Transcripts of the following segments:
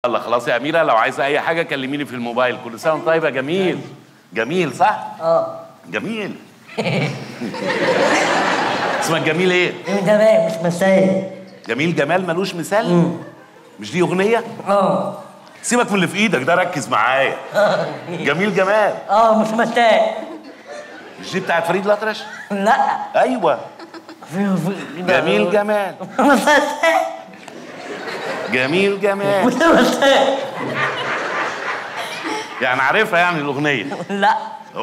يلا خلاص يا اميره لو عايزه اي حاجه كلميني في الموبايل كل سنه وانت طيبه جميل جميل صح اه جميل اسمك جميل ايه تمام مش مسائل جميل جمال ملوش مثال مش دي اغنيه اه سيبك من اللي في ايدك ده ركز معايا جميل جمال اه مش مسائل مش دي بتاعت فريد الأطرش لا ايوه في في جميل جمال مسائل جميل جمال مش مسائل يعني عارفها يعني الاغنيه لا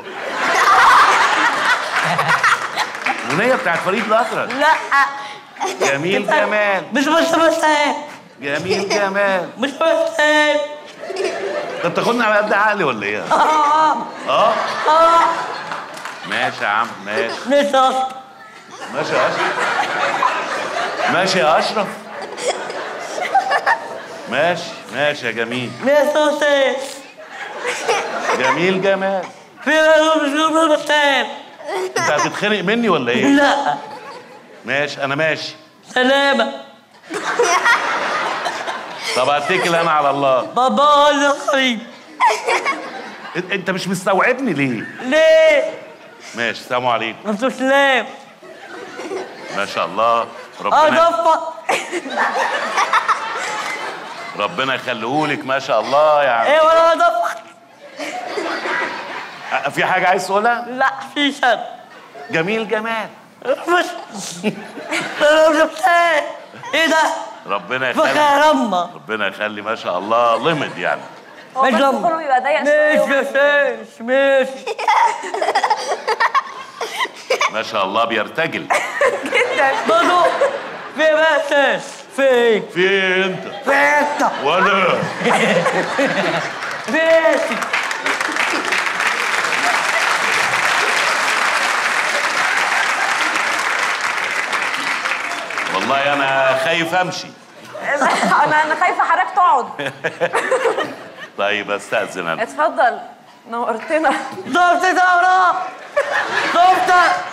اغنيه بتاعت فريد الأطرش لا جميل جمال مش مش مسائل جميل جمال مش مسائل انت بتاخدني على قد عقلي ولا ايه اه اه اه ماشي يا عم ماشي مش أصلاً. ماشي يا اشرف ماشي يا اشرف ماشي ماشي يا جميل مش مسائل جميل جمال في مش مسائل انت هتتخنق مني ولا ايه لا ماشي انا ماشي سلامة طب هتكل انا على الله بابا يا قريب انت- انت مش مستوعبني ليه ليه؟ ماشي السلام عليكم انتوا سلام ما شاء الله ربنا اضفى ربنا يخليهولك ما شاء الله يعني ايه ولا اضفى أه، في حاجه عايز تقولها لا في شد جميل جمال مش انا مش مسائل ايه ده؟ ربنا يخلي فخر امه ربنا يخلي ما شاء الله لمد يعني هو مش بس لما. كله بيبقى ضيق مش شويه مش مش ما شاء الله بيرتجل برضو في بس في ايه؟ في إيه انت في انت ولا في ايه؟ والله انا خايف امشي انا انا خايفه حضرتك تقعد طيب استاذن انا اتفضل نورتنا ضربت دورة ضربت